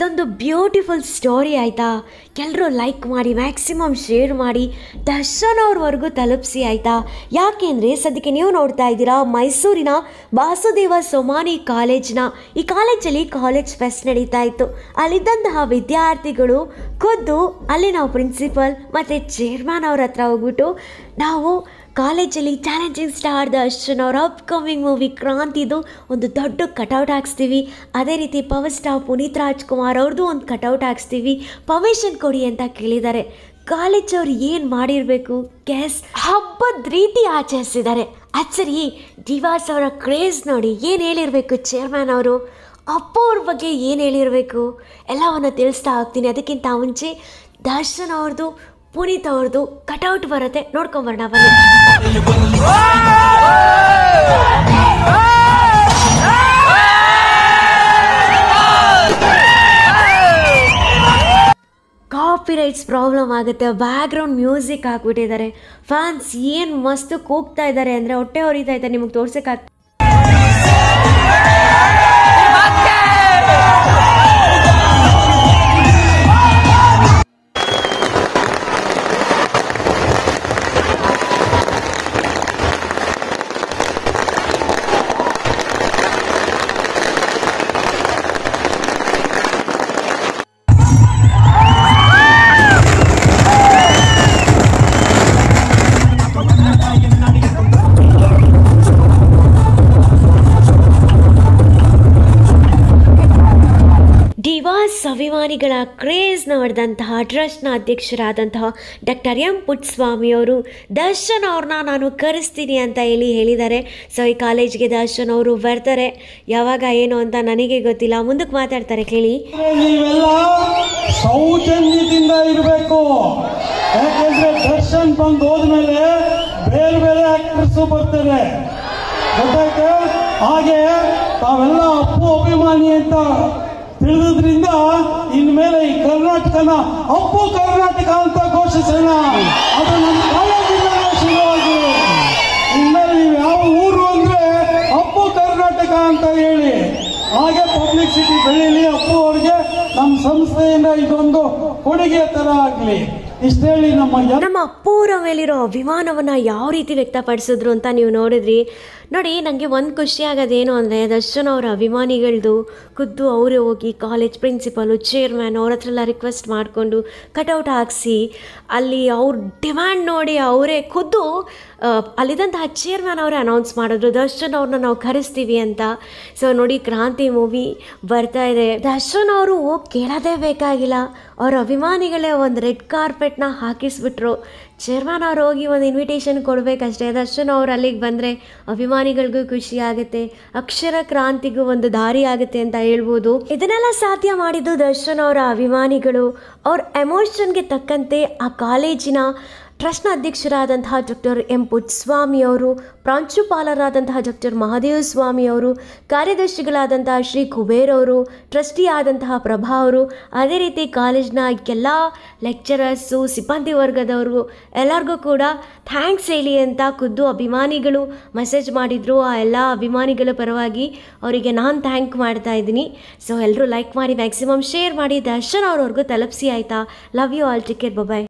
ಇದೊಂದು beautiful story ಆಯಿತಾ ಎಲ್ಲರೂ ಲೈಕ್ ಮಾಡಿ ಮ್ಯಾಕ್ಸಿಮಮ್ ಶೇರ್ ಮಾಡಿ ದರ್ಶನ್ ಅವ್ರವರೆಗೂ ತಲುಪಿಸಿ ಆಯಿತಾ ಯಾಕೆಂದರೆ ಸದ್ಯಕ್ಕೆ ನೀವು ನೋಡ್ತಾ ಇದ್ದೀರಾ ಮೈಸೂರಿನ ವಾಸುದೇವ ಸೊಮಾನಿ ಕಾಲೇಜ್ನ ಈ ಕಾಲೇಜಲ್ಲಿ ಕಾಲೇಜ್ ಫೆಸ್ಟ್ ನಡೀತಾ ಇತ್ತು ಅಲ್ಲಿದ್ದಂತಹ ವಿದ್ಯಾರ್ಥಿಗಳು ಖುದ್ದು ಅಲ್ಲಿ ನಾವು ಪ್ರಿನ್ಸಿಪಲ್ ಮತ್ತು ಚೇರ್ಮನ್ ಅವ್ರ ಹತ್ರ ಹೋಗ್ಬಿಟ್ಟು ನಾವು ಕಾಲೇಜಲ್ಲಿ ಚಾಲೆಂಜಿಂಗ್ ಸ್ಟಾರ್ ದರ್ಶನ್ ಅವ್ರ ಅಪ್ಕಮಿಂಗ್ ಮೂವಿ ಕ್ರಾಂತಿದು ಒಂದು ದೊಡ್ಡ ಕಟೌಟ್ ಹಾಕ್ಸ್ತೀವಿ ಅದೇ ರೀತಿ ಪವರ್ ಸ್ಟಾರ್ ಪುನೀತ್ ರಾಜ್ಕುಮಾರ್ ಅವ್ರದ್ದು ಒಂದು ಕಟೌಟ್ ಹಾಕ್ಸ್ತೀವಿ ಪರ್ಮಿಷನ್ ಕೊಡಿ ಅಂತ ಕೇಳಿದ್ದಾರೆ ಕಾಲೇಜ್ ಅವ್ರು ಏನು ಮಾಡಿರಬೇಕು ಗ್ಯಾಸ್ ಹಬ್ಬದ ರೀತಿ ಆಚರಿಸಿದ್ದಾರೆ ಅದು ಸರಿ ದಿವಾಸ್ ಅವರ ಕ್ರೇಜ್ ನೋಡಿ ಏನು ಹೇಳಿರಬೇಕು ಚೇರ್ಮನ್ ಅವರು ಅಪ್ಪ ಅವ್ರ ಬಗ್ಗೆ ಏನು ಹೇಳಿರಬೇಕು ಎಲ್ಲವನ್ನು ತಿಳಿಸ್ತಾ ಹೋಗ್ತೀನಿ ಅದಕ್ಕಿಂತ ಮುಂಚೆ ದರ್ಶನ್ ಅವ್ರದ್ದು ಪುನೀತ್ ಅವ್ರದ್ದು ಕಟೌಟ್ ಬರುತ್ತೆ ನೋಡ್ಕೊಂಬರೋಣ ಬನ್ನಿ ಕಾಪಿ ರೈಟ್ಸ್ ಪ್ರಾಬ್ಲಮ್ ಆಗುತ್ತೆ ಬ್ಯಾಕ್ಗ್ರೌಂಡ್ ಮ್ಯೂಸಿಕ್ ಹಾಕ್ಬಿಟ್ಟಿದ್ದಾರೆ ಫ್ಯಾನ್ಸ್ ಏನು ಮಸ್ತ್ ಕೂಗ್ತಾ ಇದ್ದಾರೆ ಅಂದರೆ ಹೊಟ್ಟೆ ಹೊರಿತಾ ಇದ್ದಾರೆ ನಿಮಗೆ ತೋರ್ಸೋಕ್ಕಾಗ್ತ ಡಿವಾಸ್ ಅಭಿಮಾನಿಗಳ ಕ್ರೇಜ್ನ ಹೊಡೆದಂತಹ ಟ್ರಸ್ಟ್ನ ಅಧ್ಯಕ್ಷರಾದಂತಹ ಡಾಕ್ಟರ್ ಎಂ ಪುಟ್ಟಸ್ವಾಮಿ ಅವರು ದರ್ಶನ್ ಅವ್ರನ್ನ ನಾನು ಕರೆಸ್ತೀನಿ ಅಂತ ಹೇಳಿ ಹೇಳಿದ್ದಾರೆ ಸೊ ಈ ಕಾಲೇಜ್ಗೆ ದರ್ಶನ್ ಅವರು ಬರ್ತಾರೆ ಯಾವಾಗ ಏನು ಅಂತ ನನಗೆ ಗೊತ್ತಿಲ್ಲ ಮುಂದಕ್ಕೆ ಮಾತಾಡ್ತಾರೆ ಕೇಳಿ ನೀವೆಲ್ಲ ಸೌಜನ್ಯದಿಂದ ಇರಬೇಕು ಯಾಕೆಂದ್ರೆ ದರ್ಶನ್ ಬಂದು ಹೋದ್ಮೇಲೆ ಬೇರೆ ಬೇರೆ ಆಕ್ಟರ್ಸ್ ಬರ್ತಾರೆ ಗೊತ್ತಾಯ್ತಾ ಹಾಗೆ ತಾವೆಲ್ಲ ಅಪ್ಪು ಅಭಿಮಾನಿ ಅಂತ ತಿಳಿದ್ರಿಂದ ಇನ್ಮೇಲೆ ಈ ಕರ್ನಾಟಕನ ಅಪ್ಪು ಕರ್ನಾಟಕ ಅಂತ ಘೋಷಿಸೋಣ ಅದು ನಮ್ಮ ಕಾಲೇಜಿಂದಲೇ ಶುರುವಾಗಿ ಇನ್ಮೇಲೆ ನೀವು ಯಾವ ಊರು ಅಂದ್ರೆ ಅಪ್ಪು ಕರ್ನಾಟಕ ಅಂತ ಹೇಳಿ ಹಾಗೆ ಪಬ್ಲಿಸಿಟಿ ಬೆಳೀಲಿ ಅಪ್ಪು ಅವ್ರಿಗೆ ನಮ್ಮ ಸಂಸ್ಥೆಯಿಂದ ಇದೊಂದು ಕೊಡುಗೆ ತರ ಆಗ್ಲಿ ಇಷ್ಟೇಳಿ ನಮ್ಮ ಜನ ನಮ್ಮ ಅಪ್ಪೂರ ಮೇಲಿರೋ ಅಭಿಮಾನವನ್ನು ಯಾವ ರೀತಿ ವ್ಯಕ್ತಪಡಿಸಿದ್ರು ಅಂತ ನೀವು ನೋಡಿದ್ರಿ ನೋಡಿ ನನಗೆ ಒಂದು ಖುಷಿ ಆಗೋದೇನು ಅಂದರೆ ದರ್ಶನ್ ಅವರ ಅಭಿಮಾನಿಗಳದು ಖುದ್ದು ಅವರೇ ಹೋಗಿ ಕಾಲೇಜ್ ಪ್ರಿನ್ಸಿಪಲು ಚೇರ್ಮ್ಯಾನ್ ಅವ್ರ ಹತ್ರ ಎಲ್ಲ ರಿಕ್ವೆಸ್ಟ್ ಮಾಡಿಕೊಂಡು ಕಟೌಟ್ ಹಾಕ್ಸಿ ಅಲ್ಲಿ ಅವ್ರ ಡಿಮ್ಯಾಂಡ್ ನೋಡಿ ಅವರೇ ಖುದ್ದು ಆ, ಅಲ್ಲಿದ್ದಂತಹ ಚೇರ್ಮ್ಯಾನ್ ಅವರೇ ಅನೌನ್ಸ್ ಮಾಡಿದ್ರು ದರ್ಶನ್ ಅವ್ರನ್ನ ನಾವು ಕರೆಸ್ತೀವಿ ಅಂತ ಸೊ ನೋಡಿ ಕ್ರಾಂತಿ ಮೂವಿ ಬರ್ತಾ ಇದೆ ದರ್ಶನ್ ಅವರು ಹೋಗಿ ಕೇಳೋದೇ ಬೇಕಾಗಿಲ್ಲ ಅವ್ರ ಅಭಿಮಾನಿಗಳೇ ಒಂದು ರೆಡ್ ಕಾರ್ಪೆಟ್ನ ಹಾಕಿಸ್ಬಿಟ್ರು ಚೇರ್ಮನ್ ಅವ್ರು ಹೋಗಿ ಒಂದು ಇನ್ವಿಟೇಷನ್ ಕೊಡಬೇಕಷ್ಟೇ ದರ್ಶನ್ ಅವ್ರು ಅಲ್ಲಿಗೆ ಬಂದರೆ ಅಭಿಮಾನಿಗಳಿಗೂ ಖುಷಿ ಆಗುತ್ತೆ ಅಕ್ಷರ ಕ್ರಾಂತಿಗೂ ಒಂದು ದಾರಿ ಆಗುತ್ತೆ ಅಂತ ಹೇಳ್ಬೋದು ಇದನ್ನೆಲ್ಲ ಸಾಧ್ಯ ಮಾಡಿದ್ದು ದರ್ಶನ್ ಅವರ ಅಭಿಮಾನಿಗಳು ಅವ್ರ ಎಮೋಷನ್ಗೆ ತಕ್ಕಂತೆ ಆ ಕಾಲೇಜಿನ ಟ್ರಸ್ಟ್ನ ಅಧ್ಯಕ್ಷರಾದಂತಹ ಡಾಕ್ಟರ್ ಎಂ ಪುಟ್ಟಸ್ವಾಮಿ ಅವರು ಪ್ರಾಂಶುಪಾಲರಾದಂತಹ ಡಾಕ್ಟರ್ ಮಹಾದೇವ ಸ್ವಾಮಿ ಅವರು ಕಾರ್ಯದರ್ಶಿಗಳಾದಂತಹ ಶ್ರೀ ಕುಬೇರ್ ಅವರು ಟ್ರಸ್ಟಿ ಆದಂತಹ ಪ್ರಭಾ ಅವರು ಅದೇ ರೀತಿ ಕಾಲೇಜ್ನ ಎಲ್ಲ ಲೆಕ್ಚರರ್ಸು ಸಿಬ್ಬಂದಿ ವರ್ಗದವರು ಎಲ್ಲರಿಗೂ ಕೂಡ ಥ್ಯಾಂಕ್ಸ್ ಹೇಳಿ ಅಂತ ಖುದ್ದು ಅಭಿಮಾನಿಗಳು ಮೆಸೇಜ್ ಮಾಡಿದರು ಆ ಎಲ್ಲ ಅಭಿಮಾನಿಗಳ ಪರವಾಗಿ ಅವರಿಗೆ ನಾನು ಥ್ಯಾಂಕ್ ಮಾಡ್ತಾ ಇದ್ದೀನಿ ಸೊ ಎಲ್ಲರೂ ಲೈಕ್ ಮಾಡಿ ಮ್ಯಾಕ್ಸಿಮಮ್ ಶೇರ್ ಮಾಡಿ ದರ್ಶನ್ ಅವ್ರವ್ರಿಗೂ ತಲುಪಿಸಿ ಆಯಿತಾ love you all ticket bye